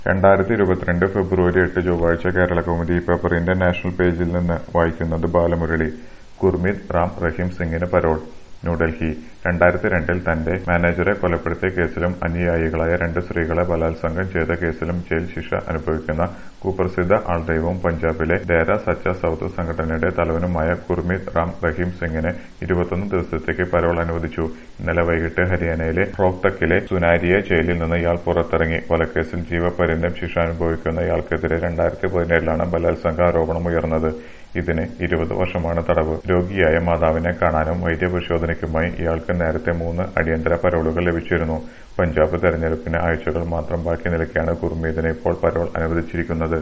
രണ്ടായിരത്തി ഇരുപത്തിരണ്ട് ഫെബ്രുവരി എട്ട് ചൊവ്വാഴ്ച കേരളകൗമുദി പേപ്പറിന്റെ നാഷണൽ പേജിൽ നിന്ന് വായിക്കുന്നത് ബാലമുരളി ഗുർമീത് റാം റഹീം സിംഗിന് പരോൾ ന്യൂഡൽഹി രണ്ടായിരത്തി രണ്ടിൽ തന്റെ മാനേജറെ കൊലപ്പെടുത്തിയ കേസിലും അനുയായികളായ രണ്ട് സ്ത്രീകളെ ബലാത്സംഗം ചെയ്ത കേസിലും ജയിൽ ശിക്ഷ അനുഭവിക്കുന്ന കുപ്രസിദ്ധ ആൾദൈവവും പഞ്ചാബിലെ ഡേര സച്ച സൗത്ത് സംഘടനയുടെ തലവനുമായ ഗുർമീത് റാം റഹീം സിംഗിന് ഇരുപത്തൊന്ന് ദിവസത്തേക്ക് പരോൾ അനുവദിച്ചു ഇന്നലെ വൈകിട്ട് ഹരിയാനയിലെ റോഹ്തക്കിലെ സുനാരിയെ ജയിലിൽ നിന്ന് ഇയാൾ പുറത്തിറങ്ങി കൊലക്കേസിൽ ജീവപര്യന്തം ശിക്ഷ അനുഭവിക്കുന്ന ഇയാൾക്കെതിരെ രണ്ടായിരത്തി പതിനേഴിലാണ് ബലാത്സംഗ ആരോപണം ഉയർന്നത് ഇതിന് ഇരുപത് വർഷമാണ് തടവ് രോഗിയായ മാതാവിനെ കാണാനും വൈദ്യപരിശോധനയ്ക്കുമായി ഇയാൾക്ക് നേരത്തെ മൂന്ന് അടിയന്തര പരോളുകൾ ലഭിച്ചിരുന്നു പഞ്ചാബ് തെരഞ്ഞെടുപ്പിന് ആഴ്ചകൾ മാത്രം ബാക്കി നിൽക്കെയാണ് ഗുർമീതിന് ഇപ്പോൾ പരോൾ അനുവദിച്ചിരിക്കുന്നത്